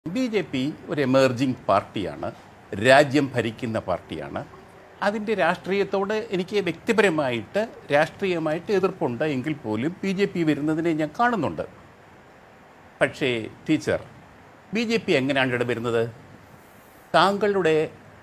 B J P ഒരു emerging പാർട്ടിയാണ് രാജ്യം ഭരിക്കുന്ന പാർട്ടിയാണ് അതിൻ്റെ രാഷ്ട്രീയത്തോട് എനിക്ക് വ്യക്തിപരമായിട്ട് രാഷ്ട്രീയമായിട്ട് എതിർപ്പുണ്ട് എങ്കിൽ പോലും ബി ജെ പി വരുന്നതിനെ ഞാൻ കാണുന്നുണ്ട് പക്ഷേ ടീച്ചർ ബി ജെ പി എങ്ങനെയാണ് ഇവിടെ വരുന്നത് താങ്കളുടെ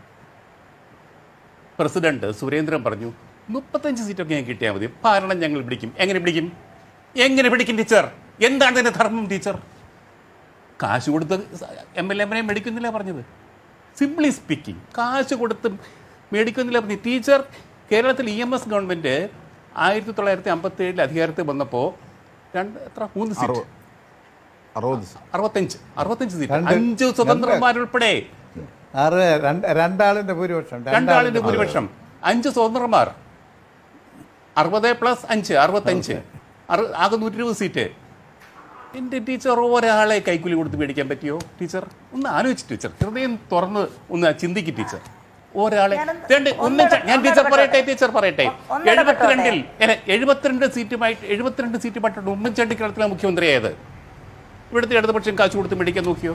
പ്രസിഡന്റ് സുരേന്ദ്രൻ പറഞ്ഞു മുപ്പത്തഞ്ച് സീറ്റൊക്കെ ഞാൻ കിട്ടിയാൽ മതി ഭരണം ഞങ്ങൾ പിടിക്കും എങ്ങനെ പിടിക്കും എങ്ങനെ പിടിക്കും ടീച്ചർ എന്താണ് ഇതിൻ്റെ ധർമ്മം ടീച്ചർ കാശ് കൊടുത്ത് എം എൽ എമ്മിനെ മേടിക്കുന്നില്ല പറഞ്ഞത് സിംപ്ലി സ്പീക്കിംഗ് കാശ് കൊടുത്ത് മേടിക്കുന്നില്ല പറഞ്ഞു ടീച്ചർ കേരളത്തിൽ ഇ എം എസ് ഗവൺമെൻറ് ആയിരത്തി തൊള്ളായിരത്തി അമ്പത്തി ഏഴിൽ അധികാരത്തിൽ വന്നപ്പോൾ രണ്ട് എത്ര മൂന്ന് സീറ്റ് അറുപത് സീറ്റ്. അറുപത്തഞ്ച് അറുപത്തഞ്ച് സീറ്റ് രണ്ട്- അഞ്ച് സ്വതന്ത്രന്മാരുൾപ്പെടെ ആറ് രണ്ട് രണ്ടാളിന്റെ ഭൂരിപക്ഷം രണ്ടാളിന്റെ ഭൂരിപക്ഷം അഞ്ച് സ്വതന്ത്രന്മാർ അറുപത് പ്ലസ് അഞ്ച് അറുപത്തഞ്ച് അറു- ആകെ നൂറ്റി ഇരുപത് സീറ്റ് എൻ്റെ ടീച്ചർ ഒരാളെ കൈക്കൂലി കൊടുത്ത് മേടിക്കാൻ പറ്റിയോ ടീച്ചർ ഒന്ന് ആലോചിച്ച് ടീച്ചർ ഹൃദയം തുറന്ന് ഒന്ന് ചിന്തിക്ക് ടീച്ചർ ഒരാളെ ഞാനൊന്ന് രണ്ട് ഒന്ന് ഒന്ന് ച- ഞാൻ ഒന്ന് ടീച്ചർ ഇടപെട്ടോട്ടെ. പറയട്ടെ ടീച്ചർ പറയട്ടെ ഒന്ന് എഴുപത്തിരണ്ടിൽ അല്ല, എഴുപത്തിരണ്ട് സീറ്റുമായിട്ട് എഴുപത്തിരണ്ട് സീറ്റുമായിട്ടുണ്ട് ഉമ്മൻചാണ്ടി കേരളത്തിലെ മുഖ്യമന്ത്രിയായത് ഇവിടുത്തെ ഇടതുപക്ഷം കാശ് കൊടുത്ത് മേടിക്കാൻ നോക്കിയോ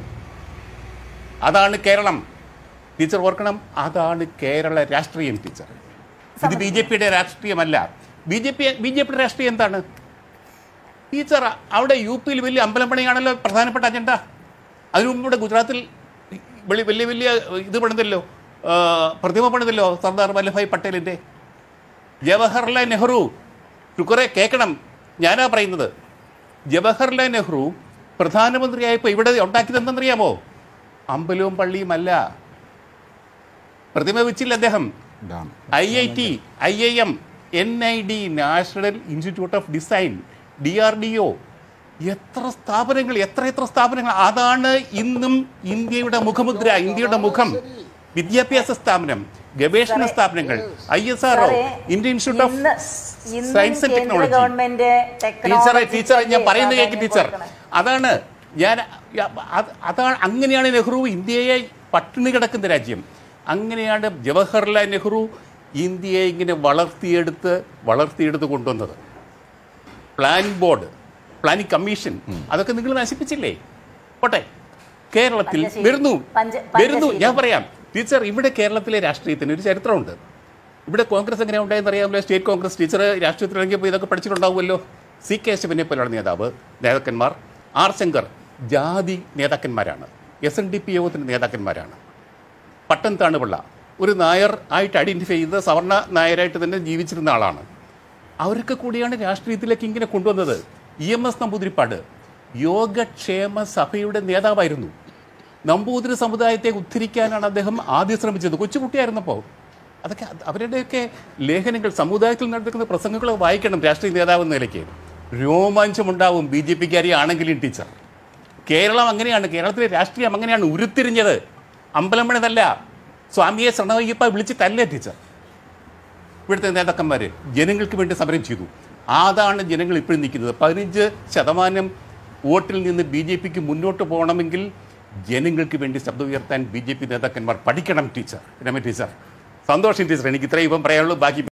അതാണ് കേരളം ടീച്ചർ ഓർക്കണം അതാണ് കേരള രാഷ്ട്രീയം ടീച്ചർ ഇത് ബി ജെ പിയുടെ രാഷ്ട്രീയമല്ല B J P B J പിയുടെ രാഷ്ട്രീയം എന്താണ് ടീച്ചർ അവിടെ യു പിയിൽ വലിയ അമ്പലം പണിയാണല്ലോ പ്രധാനപ്പെട്ട അജണ്ട അതിനു മുമ്പ് ഇവിടെ ഗുജറാത്തിൽ വലിയ വലിയ വലിയ ഇത് പണിതല്ലോ ആ, പ്രതിമ പണിതല്ലോ സർദാർ വല്ലഭായ് പട്ടേലിൻ്റെ ജവഹർലാൽ നെഹ്റു ഷുക്കറെ കേൾക്കണം ഞാനാ പറയുന്നത് ജവഹർലാൽ നെഹ്റു പ്രധാനമന്ത്രിയായപ്പോൾ ഇവിടെ ഉണ്ടാക്കിയത് എന്തെന്നറിയാമോ അമ്പലവും പള്ളിയും അല്ല പ്രതിമ വെച്ചില്ല അദ്ദേഹം dam I I T I I M N I D national institute of design D R D O എത്ര സ്ഥാപനങ്ങൾ എത്ര എത്ര സ്ഥാപനങ്ങൾ അതാണ് ഇന്നും ഇന്ത്യയുടെ മുഖമുദ്ര ഇന്ത്യയുടെ മുഖം വിദ്യാഭ്യാസ സ്ഥാപനം ഗവേഷണ സ്ഥാപനങ്ങൾ ഐ എസ് ആർ ഒ സാറേ, ഇന്ത്യൻ ഇൻസ്റ്റിറ്റ്യൂട്ട് ഓഫ് ഇന്ന് ഇന്നും സയൻസ് ആൻഡ് കേന്ദ്ര ടെക്നോളജി ഗവൺമെന്റ് ടീച്ചറെ technology ടീച്ചറെ ഞാൻ ക്കല്ലേ പറയുന്നത് കേൾക്ക് പ്രാധാന്യം ടീച്ചർ കൊടുക്കണം. അതാണ് ഞാൻ അത് അതാണ് അങ്ങനെയാണ് നെഹ്റു ഇന്ത്യയെ പട്ടിണി കിടക്കുന്ന രാജ്യം അങ്ങനെയാണ് ജവഹർലാൽ നെഹ്റു ഇന്ത്യയെ ഇങ്ങനെ വളർത്തിയെടുത്ത് വളർത്തിയെടുത്ത് കൊണ്ടുവന്നത് പ്ലാനിംഗ് ബോർഡ് പ്ലാനിംഗ് കമ്മീഷൻ അതൊക്കെ നിങ്ങൾ നശിപ്പിച്ചില്ലേ പോട്ടെ കേരളത്തിൽ പഞ്ചശീലം. വരുന്നു പഞ്ച- വരുന്നു ഞാൻ പഞ്ചശീലം. പറയാം ടീച്ചർ ഇവിടെ കേരളത്തിലെ രാഷ്ട്രീയത്തിന് ഒരു ചരിത്രമുണ്ട് ഇവിടെ കോൺഗ്രസ് എങ്ങനെ ഉണ്ടായെന്ന് അറിയാമല്ലോ സ്റ്റേറ്റ് കോൺഗ്രസ് ടീച്ചർ രാഷ്ട്രീയത്തിൽ ഇറങ്ങിയപ്പോൾ ഇതൊക്കെ പഠിച്ചിട്ടുണ്ടാവുമല്ലോ സി കെ ശിവനെ പോലെയുള്ള നേതാവ് നേതാക്കന്മാർ ആർ ശങ്കർ ജാതി നേതാക്കന്മാരാണ് എസ് എൻ ഡി പി യോഗത്തിൻ്റെ നേതാക്കന്മാരാണ് പട്ടം താണുപിള്ള ഒരു നായർ ആയിട്ട് ഐഡൻറ്റിഫൈ ചെയ്ത് സവർണ നായരായിട്ട് തന്നെ ജീവിച്ചിരുന്ന ആളാണ് അവരൊക്കെ കൂടിയാണ് രാഷ്ട്രീയത്തിലേക്ക് ഇങ്ങനെ കൊണ്ടുവന്നത് E M S Namboodiripad Yogakshema സഭയുടെ നേതാവായിരുന്നു നമ്പൂതിരി സമുദായത്തെ ഉദ്ധരിക്കാനാണ് അദ്ദേഹം ആദ്യം ശ്രമിച്ചത് കൊച്ചുകുട്ടിയായിരുന്നപ്പോൾ അതൊക്കെ അത് അവരുടെയൊക്കെ ലേഖനങ്ങൾ സമുദായത്തിൽ നടക്കുന്ന പ്രസംഗങ്ങൾ വായിക്കണം രാഷ്ട്രീയ നേതാവ് എന്ന നിലയ്ക്ക് രോമാഞ്ചമുണ്ടാവും ബി ജെ പിക്കാരി ആണെങ്കിലും ടീച്ചർ കേരളം അങ്ങനെയാണ് കേരളത്തിലെ രാഷ്ട്രീയം അങ്ങനെയാണ് ഉരുത്തിരിഞ്ഞത് അമ്പലമണിതല്ല സ്വാമിയെ ശരണയ്യപ്പ വിളിച്ചിട്ടല്ലേ ടീച്ചർ ഇവിടുത്തെ നേതാക്കന്മാർ ജനങ്ങൾക്ക് വേണ്ടി സമരം ചെയ്തു അതാണ് ജനങ്ങൾ ഇപ്പോഴും നിൽക്കുന്നത് പതിനഞ്ച് ശതമാനം വോട്ടിൽ നിന്ന് ബി ജെ പിക്ക് മുന്നോട്ട് പോകണമെങ്കിൽ ജനങ്ങൾക്ക് വേണ്ടി ശബ്ദം ഉയർത്താൻ ബി ജെ പി നേതാക്കന്മാർ പഠിക്കണം ടീച്ചർ രമ ടീച്ചർ സന്തോഷം ടീച്ചർ എനിക്ക് ഇത്രയും ഇപ്പം പറയാനുള്ളൂ ബാക്കി